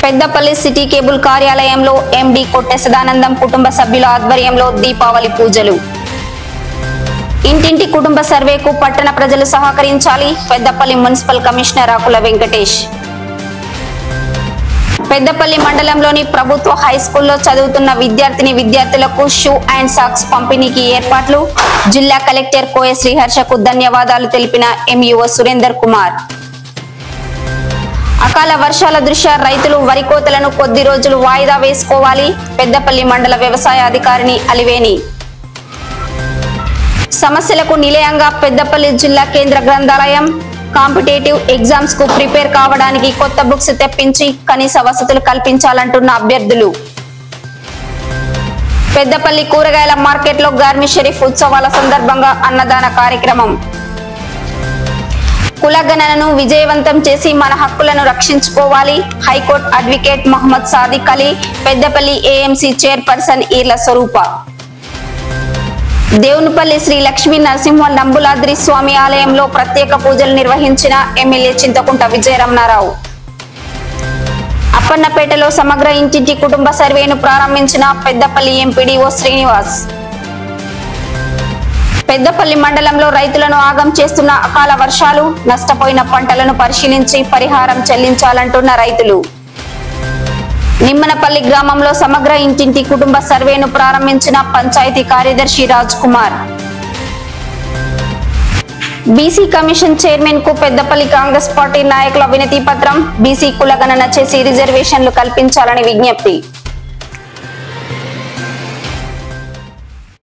Peddapalli city cable కార్యాలయంలో ఎండి కొట్టె సదానందం కుటుంబ సభ్యుల ఆధ్వర్యంలో దీపావళి పూజలు ఇంటింటి కుటుంబ సర్వేకు పట్టణ ప్రజలు సహకరించాలి పెద్దపల్లి మున్సిపల్ కమిషనర్ ఆకుల వెంకటేష్ పెద్దపల్లి మండలంలోని ప్రభుత్వ హై స్కూల్లో చదువుతున్న విద్యార్థిని విద్యార్థులకు షూ అండ్ సాక్స్ పంపిణీకి ఏర్పాట్లు జిల్లా కలెక్టర్ కోయ శ్రీహర్షకు ధన్యవాదాలు తెలిపిన ఎంఈఓ సురేందర్ కుమార్ అకాల వర్షాల దృష్ట్యా రైతులు వరి కోతలను కొద్ది రోజులు వాయిదా వేసుకోవాలి పెద్దపల్లి మండల వ్యవసాయ అధికారిని అలివేని సమస్యలకు నిలయంగా పెద్దపల్లి జిల్లా కేంద్ర గ్రంథాలయం కాంపిటేటివ్ ఎగ్జామ్స్ కు ప్రిపేర్ కావడానికి కొత్త బుక్స్ తెప్పించి కనీస వసతులు కల్పించాలంటున్న అభ్యర్థులు పెద్దపల్లి కూరగాయల మార్కెట్లో గార్మి షరీఫ్ ఉత్సవాల సందర్భంగా అన్నదాన కార్యక్రమం కులగణనను విజయవంతం చేసి మన హక్కులను రక్షించుకోవాలి high court advocate Mohammed Sadiq Ali Peddapalli AMC chairperson Eerla Swaroopa Devunipalli Sri Lakshmi Narasimha Nambuladri Swamy ఆలయంలో ప్రత్యేక పూజలు నిర్వహించిన ఎమ్మెల్యే చింతకుంట విజయరమణారావు అప్పన్నపేటలో సమగ్ర ఇంటింటి కుటుంబ సర్వేను ప్రారంభించిన పెద్దపల్లి ఎంపీడీఓ శ్రీనివాస్ పెద్దపల్లి మండలంలో రైతులను ఆగం చేస్తున్న అకాల వర్షాలు నష్టపోయిన పంటలను పరిశీలించి పరిహారం చెల్లించాలంటున్న రైతులు నిమ్మనపల్లి గ్రామంలో సమగ్ర ఇంటింటి కుటుంబ సర్వేను ప్రారంభించిన పంచాయతీ కార్యదర్శి Raj Kumar BC commission chairman కు పెద్దపల్లి కాంగ్రెస్ పార్టీ నాయకుల వినతి పత్రం బీసీ కులగణన చేసి రిజర్వేషన్లు కల్పించాలని విజ్ఞప్తి